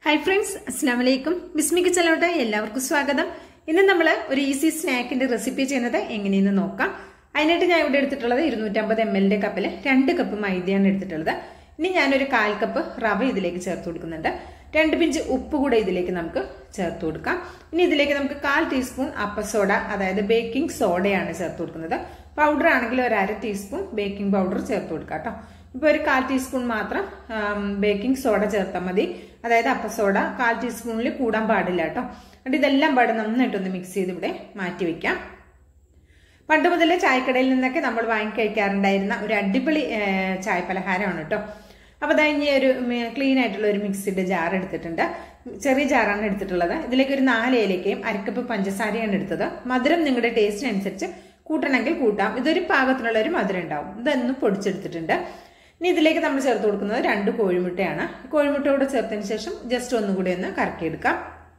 hi friends അസ്സാം വലൈക്കും ബിസ്മിക്ക് ചെലോട്ട് എല്ലാവർക്കും സ്വാഗതം ഇന്ന് നമ്മൾ ഒരു ഈസി സ്നാക്കിന്റെ റെസിപ്പി ചെയ്യുന്നത് എങ്ങനെയെന്ന് നോക്കാം അതിനായിട്ട് ഞാൻ ഇവിടെ എടുത്തിട്ടുള്ളത് ഇരുന്നൂറ്റമ്പത് എം എല്ലിന്റെ കപ്പിൽ രണ്ട് കപ്പ് മൈദയാണ് എടുത്തിട്ടുള്ളത് ഇനി ഞാനൊരു കാൽ കപ്പ് റവ ഇതിലേക്ക് ചേർത്ത് കൊടുക്കുന്നുണ്ട് രണ്ട് പിഞ്ച് ഉപ്പ് കൂടെ ഇതിലേക്ക് നമുക്ക് ചേർത്ത് കൊടുക്കാം ഇനി ഇതിലേക്ക് നമുക്ക് കാൽ ടീസ്പൂൺ അപ്പസോഡ അതായത് ബേക്കിംഗ് സോഡയാണ് ചേർത്ത് കൊടുക്കുന്നത് പൗഡർ ആണെങ്കിൽ ഒരു അര ടീസ്പൂൺ ബേക്കിംഗ് പൗഡർ ചേർത്ത് കൊടുക്കാം കേട്ടോ ഇപ്പോൾ ഒരു കാൽ ടീസ്പൂൺ മാത്രം ബേക്കിംഗ് സോഡ ചേർത്താൽ മതി അതായത് അപ്പസോഡ കാൽ ടീസ്പൂണിൽ കൂടാൻ പാടില്ല കേട്ടോ എന്നിട്ട് ഇതെല്ലാം പാടെ നന്നായിട്ടൊന്ന് മിക്സ് ചെയ്ത് ഇവിടെ മാറ്റി വെക്കാം പണ്ട് മുതലേ ചായക്കടയിൽ നിന്നൊക്കെ നമ്മൾ വാങ്ങി കഴിക്കാറുണ്ടായിരുന്ന ഒരു അടിപൊളി ചായ പലഹാരമാണ് കേട്ടോ അപ്പോൾ അതാ ഇനി ഒരു ക്ലീൻ ആയിട്ടുള്ള ഒരു മിക്സിഡ് ജാർ എടുത്തിട്ടുണ്ട് ചെറിയ ജാറാണ് എടുത്തിട്ടുള്ളത് ഇതിലേക്ക് ഒരു നാല് ഏലക്കയും അരക്കപ്പ് പഞ്ചസാരയാണ് എടുത്തത് മധുരം നിങ്ങളുടെ ടേസ്റ്റിനനുസരിച്ച് കൂട്ടണമെങ്കിൽ കൂട്ടാം ഇതൊരു പാകത്തിനുള്ള ഒരു മധുരം ഉണ്ടാവും ഇതൊന്നും പൊടിച്ചെടുത്തിട്ടുണ്ട് ഇനി ഇതിലേക്ക് നമ്മൾ ചേർത്ത് കൊടുക്കുന്നത് രണ്ട് കോഴിമുട്ടയാണ് കോഴിമുട്ടയോട് ചേർത്തതിന് ശേഷം ജസ്റ്റ് ഒന്നുകൂടി ഒന്ന് കറക്കിയെടുക്കാം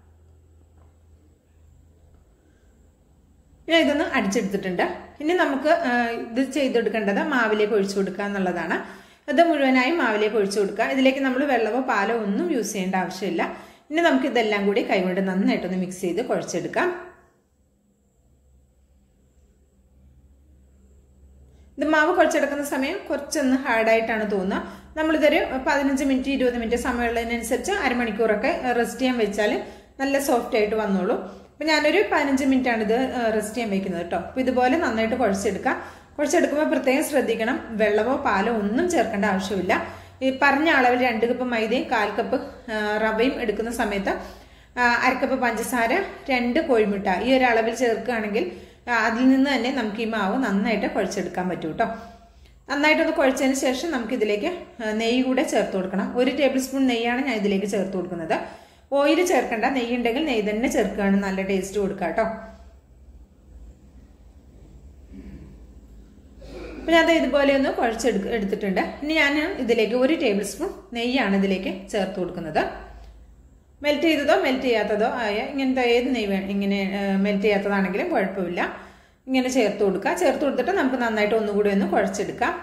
ഞാൻ ഇതൊന്ന് അടിച്ചെടുത്തിട്ടുണ്ട് ഇനി നമുക്ക് ഇത് ചെയ്തെടുക്കേണ്ടത് മാവിലേക്ക് ഒഴിച്ചു കൊടുക്കുക എന്നുള്ളതാണ് ഇത് മുഴുവനായും മാവിലേക്ക് ഒഴിച്ചു കൊടുക്കുക ഇതിലേക്ക് നമ്മൾ വെള്ളമോ പാലോ ഒന്നും യൂസ് ചെയ്യേണ്ട ആവശ്യമില്ല ഇനി നമുക്ക് ഇതെല്ലാം കൂടി കൈകൊണ്ട് നന്നായിട്ടൊന്ന് മിക്സ് ചെയ്ത് കുഴച്ചെടുക്കാം ഇത് മാവ് കുഴച്ചെടുക്കുന്ന സമയം കുറച്ചൊന്ന് ഹാർഡായിട്ടാണ് തോന്നുക നമ്മളിതൊരു പതിനഞ്ച് മിനിറ്റ് ഇരുപത് മിനിറ്റ് സമയമുള്ളതിനനുസരിച്ച് അരമണിക്കൂറൊക്കെ റെസ്റ്റ് ചെയ്യാൻ വെച്ചാൽ നല്ല സോഫ്റ്റ് ആയിട്ട് വന്നോളൂ അപ്പം ഞാനൊരു പതിനഞ്ച് മിനിറ്റ് ആണ് ഇത് റെസ്റ്റ് ചെയ്യാൻ വെക്കുന്നത് കേട്ടോ അപ്പോൾ ഇതുപോലെ നന്നായിട്ട് കുഴച്ചെടുക്കാം കുഴച്ചെടുക്കുമ്പോൾ പ്രത്യേകം ശ്രദ്ധിക്കണം വെള്ളമോ പാലോ ഒന്നും ചേർക്കേണ്ട ആവശ്യമില്ല ഈ പറഞ്ഞ അളവിൽ രണ്ട് കപ്പ് മൈദയും കാൽ കപ്പ് റവയും എടുക്കുന്ന സമയത്ത് അരക്കപ്പ് പഞ്ചസാര രണ്ട് കോഴിമുട്ട ഈ ഒരു അളവിൽ ചേർക്കുകയാണെങ്കിൽ അതിൽ നിന്ന് തന്നെ നമുക്ക് ഈ മാവ് നന്നായിട്ട് കുഴച്ചെടുക്കാൻ പറ്റും കേട്ടോ നന്നായിട്ടൊന്ന് കുഴച്ചതിന് ശേഷം നമുക്ക് ഇതിലേക്ക് നെയ്യ് കൂടെ ചേർത്ത് കൊടുക്കണം ഒരു ടേബിൾ സ്പൂൺ നെയ്യാണ് ഞാൻ ഇതിലേക്ക് ചേർത്ത് കൊടുക്കുന്നത് ഓയിൽ ചേർക്കണ്ട നെയ്യ് ഉണ്ടെങ്കിൽ നെയ്യ് തന്നെ ചേർക്കുകയാണ് നല്ല ടേസ്റ്റ് കൊടുക്കുക കേട്ടോ അപ്പം ഞാൻ ഇതുപോലെ ഒന്ന് കുഴച്ചെടുക്ക എടുത്തിട്ടുണ്ട് ഇനി ഞാൻ ഇതിലേക്ക് ഒരു ടേബിൾ സ്പൂൺ നെയ്യാണ് ഇതിലേക്ക് ചേർത്ത് കൊടുക്കുന്നത് മെൽറ്റ് ചെയ്തതോ മെൽറ്റ് ചെയ്യാത്തതോ ആയ ഇങ്ങനത്തെ ഏത് നെയ്യ് വേണം ഇങ്ങനെ മെൽറ്റ് ചെയ്യാത്തതാണെങ്കിലും കുഴപ്പമില്ല ഇങ്ങനെ ചേർത്ത് കൊടുക്കുക ചേർത്ത് കൊടുത്തിട്ട് നമുക്ക് നന്നായിട്ട് ഒന്നുകൂടി ഒന്ന് കുഴച്ചെടുക്കാം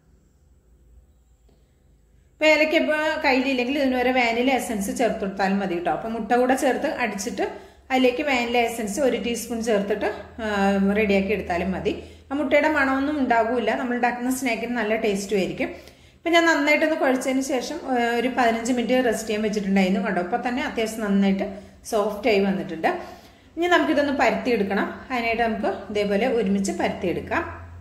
ഇപ്പോൾ ഏലക്ക ഇപ്പോൾ കയ്യിലില്ലെങ്കിൽ ഇതിന് ഒരു വാനില എസൻസ് ചേർത്ത് കൊടുത്താലും മതി കേട്ടോ അപ്പോൾ മുട്ട കൂടെ ചേർത്ത് അടിച്ചിട്ട് അതിലേക്ക് വാനില എസൻസ് ഒരു ടീസ്പൂൺ ചേർത്തിട്ട് റെഡിയാക്കി എടുത്താലും മതി ആ മുട്ടയുടെ മണമൊന്നും ഉണ്ടാകില്ല നമ്മൾ ഉണ്ടാക്കുന്ന സ്നാക്കിന് നല്ല ടേസ്റ്റും ആയിരിക്കും ഇപ്പം ഞാൻ നന്നായിട്ടൊന്ന് കുഴച്ചതിന് ശേഷം ഒരു പതിനഞ്ച് മിനിറ്റ് റെസ്റ്റ് ചെയ്യാൻ വെച്ചിട്ടുണ്ടായിരുന്നു കണ്ടോ അപ്പോൾ തന്നെ അത്യാവശ്യം നന്നായിട്ട് സോഫ്റ്റ് ആയി വന്നിട്ടുണ്ട് ഇനി നമുക്കിതൊന്ന് പരത്തിയെടുക്കണം അതിനായിട്ട് നമുക്ക് ഇതേപോലെ ഒരുമിച്ച് പരത്തിയെടുക്കാം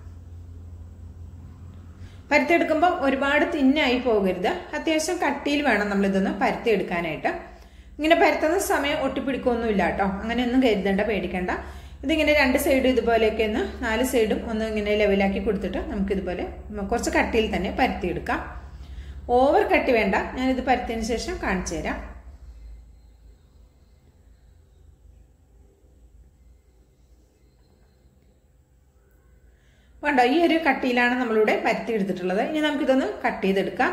പരത്തിയെടുക്കുമ്പോൾ ഒരുപാട് തിന്നായി പോകരുത് അത്യാവശ്യം കട്ടിയിൽ വേണം നമ്മളിതൊന്ന് പരത്തിയെടുക്കാനായിട്ട് ഇങ്ങനെ പരത്തുന്ന സമയം ഒട്ടിപ്പിടിക്കൊന്നുമില്ല കേട്ടോ അങ്ങനെയൊന്നും കരുതണ്ട പേടിക്കണ്ട ഇതിങ്ങനെ രണ്ട് സൈഡും ഇതുപോലെയൊക്കെ ഒന്ന് നാല് സൈഡും ഒന്ന് ഇങ്ങനെ ലെവലാക്കി കൊടുത്തിട്ട് നമുക്കിതുപോലെ കുറച്ച് കട്ടിയിൽ തന്നെ പരത്തിയെടുക്കാം ഓവർ കട്ടി വേണ്ട ഞാനിത് പരത്തിയതിന് ശേഷം കാണിച്ചു തരാം വേണ്ട ഈ ഒരു കട്ടിയിലാണ് നമ്മളിവിടെ പരത്തി എടുത്തിട്ടുള്ളത് ഇനി നമുക്കിതൊന്ന് കട്ട് ചെയ്തെടുക്കാം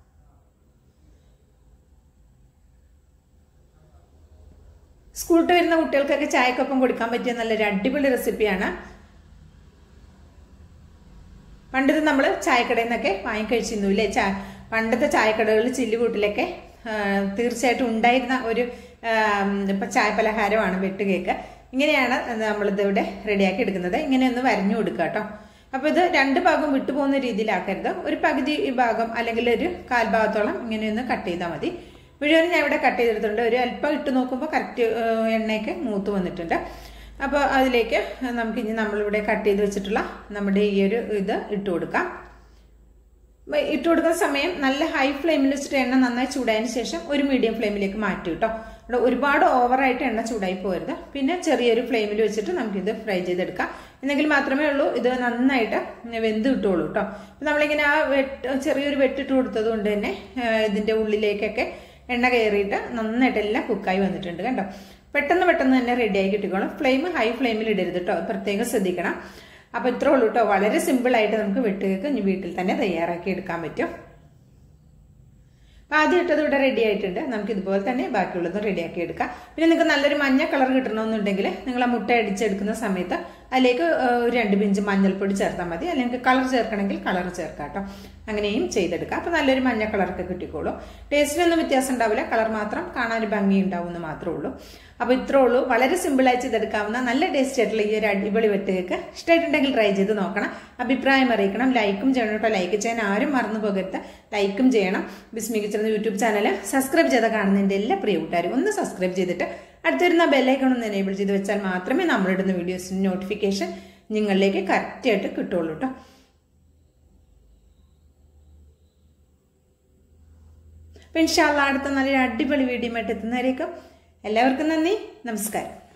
സ്കൂളിട്ട് വരുന്ന കുട്ടികൾക്കൊക്കെ ചായക്കൊപ്പം കൊടുക്കാൻ പറ്റിയ നല്ലൊരു അടിപൊളി റെസിപ്പിയാണ് പണ്ടിത് നമ്മൾ ചായക്കടയിൽ നിന്നൊക്കെ വാങ്ങിക്കഴിച്ചിരുന്നു ഇല്ലേ ചാ പണ്ടത്തെ ചായക്കടകളിൽ ചില്ലുകൂട്ടിലൊക്കെ തീർച്ചയായിട്ടും ഉണ്ടായിരുന്ന ഒരു ഇപ്പം ചായ പലഹാരമാണ് വെട്ടുകേക്ക് ഇങ്ങനെയാണ് നമ്മളിത് ഇവിടെ റെഡിയാക്കി എടുക്കുന്നത് ഇങ്ങനെ ഒന്ന് വരഞ്ഞു കൊടുക്കുക കേട്ടോ അപ്പോൾ ഇത് രണ്ട് ഭാഗം വിട്ടുപോകുന്ന രീതിയിലാക്കരുത് ഒരു പകുതി ഭാഗം അല്ലെങ്കിൽ ഒരു കാൽ ഭാഗത്തോളം ഇങ്ങനെ ഒന്ന് കട്ട് ചെയ്താൽ മതി മുഴുവനും ഞാൻ ഇവിടെ കട്ട് ചെയ്തെടുത്തിട്ടുണ്ട് ഒരു അല്പം ഇട്ട് നോക്കുമ്പോൾ കറക്റ്റ് എണ്ണയൊക്കെ മൂത്ത് വന്നിട്ടുണ്ട് അപ്പോൾ അതിലേക്ക് നമുക്ക് ഇനി നമ്മളിവിടെ കട്ട് ചെയ്ത് വെച്ചിട്ടുള്ള നമ്മുടെ ഈ ഒരു ഇത് ഇട്ട് കൊടുക്കാം ഇട്ട് കൊടുക്കുന്ന സമയം നല്ല ഹൈ ഫ്ലെയിമിൽ വെച്ചിട്ട് എണ്ണ നന്നായി ചൂടായതിന് ശേഷം ഒരു മീഡിയം ഫ്ലെയിമിലേക്ക് മാറ്റി കേട്ടോ ഇവിടെ ഒരുപാട് ഓവറായിട്ട് എണ്ണ ചൂടായി പോകരുത് പിന്നെ ചെറിയൊരു ഫ്ലെയിമിൽ വെച്ചിട്ട് നമുക്കിത് ഫ്രൈ ചെയ്തെടുക്കാം എന്നെങ്കിൽ മാത്രമേ ഉള്ളൂ ഇത് നന്നായിട്ട് വെന്ത് കിട്ടുള്ളൂ കേട്ടോ നമ്മളിങ്ങനെ ആ വെട്ട് ചെറിയൊരു വെട്ടിട്ട് കൊടുത്തത് കൊണ്ട് തന്നെ ഇതിൻ്റെ ഉള്ളിലേക്കൊക്കെ എണ്ണ കയറിയിട്ട് നന്നായിട്ട് എല്ലാം കുക്കായി വന്നിട്ടുണ്ട് കണ്ടോ പെട്ടെന്ന് പെട്ടെന്ന് തന്നെ റെഡിയായി കിട്ടിക്കോളും ഫ്ലെയിം ഹൈ ഫ്ലെയിമിൽ ഇടരുത് കേട്ടോ പ്രത്യേകം ശ്രദ്ധിക്കണം അപ്പോൾ ഇത്രേ ഉള്ളൂ കേട്ടോ വളരെ സിമ്പിളായിട്ട് നമുക്ക് വെട്ടുകേക്ക് ഇനി വീട്ടിൽ തന്നെ തയ്യാറാക്കി എടുക്കാൻ പറ്റും അപ്പോൾ ആദ്യം ഇട്ടത് ഇവിടെ റെഡി ആയിട്ടുണ്ട് നമുക്ക് ഇതുപോലെ തന്നെ ബാക്കിയുള്ളതും റെഡിയാക്കി എടുക്കാം പിന്നെ നിങ്ങൾക്ക് നല്ലൊരു മഞ്ഞ കളർ കിട്ടണമെന്നുണ്ടെങ്കിൽ നിങ്ങൾ ആ മുട്ട അടിച്ചെടുക്കുന്ന സമയത്ത് അതിലേക്ക് ആ, ഒരു രണ്ട് പിഞ്ച് മഞ്ഞൾപ്പൊടി ചേർത്താൽ മതി അല്ലെങ്കിൽ കളർ ചേർക്കണമെങ്കിൽ കളർ ചേർക്കാം കേട്ടോ അങ്ങനെയും ചെയ്തെടുക്കാം അപ്പോൾ നല്ലൊരു മഞ്ഞ കളറൊക്കെ കിട്ടിക്കോളും ടേസ്റ്റിനൊന്നും വ്യത്യാസം ഉണ്ടാവില്ല കളർ മാത്രം കാണാൻ ഒരു ഭംഗി ഉണ്ടാവും എന്ന് മാത്രമേ ഉള്ളൂ അപ്പോൾ ഇത്രേ ഉള്ളൂ വളരെ സിമ്പിളായി ചെയ്തെടുക്കാവുന്ന നല്ല ടേസ്റ്റ് ആയിട്ടുള്ള ഈ ഒരു അടിപൊളി വെട്ടുകേക്ക് ഇഷ്ടമായിട്ടുണ്ടെങ്കിൽ ട്രൈ ചെയ്ത് നോക്കണം അഭിപ്രായം അറിയിക്കണം ലൈക്കും ചെയ്യണം കേട്ടോ ലൈക്ക് ചെയ്യാൻ ആരും മറന്നു പോകരുത് ലൈക്കും ചെയ്യണം Bismi kitchen YouTube channel subscribe ചെയ്ത കാണുന്നതിൻ്റെ എല്ലാ പ്രിയ കൂട്ടുകാരും ഒന്ന് സബ്സ്ക്രൈബ് ചെയ്തിട്ട് അടുത്തിരുന്ന ബെല്ലൈക്കൺ ഒന്ന് എനേബിൾ ചെയ്ത് വെച്ചാൽ മാത്രമേ നമ്മളിടുന്ന വീഡിയോസിന് നോട്ടിഫിക്കേഷൻ നിങ്ങളിലേക്ക് കറക്റ്റായിട്ട് കിട്ടുള്ളൂ കേട്ടോ അപ്പം ഇൻഷാല്ല അടുത്ത നല്ലൊരു അടിപൊളി വീഡിയോ ആയിട്ട് എത്തുന്നവരേക്കും എല്ലാവർക്കും നന്ദി നമസ്കാരം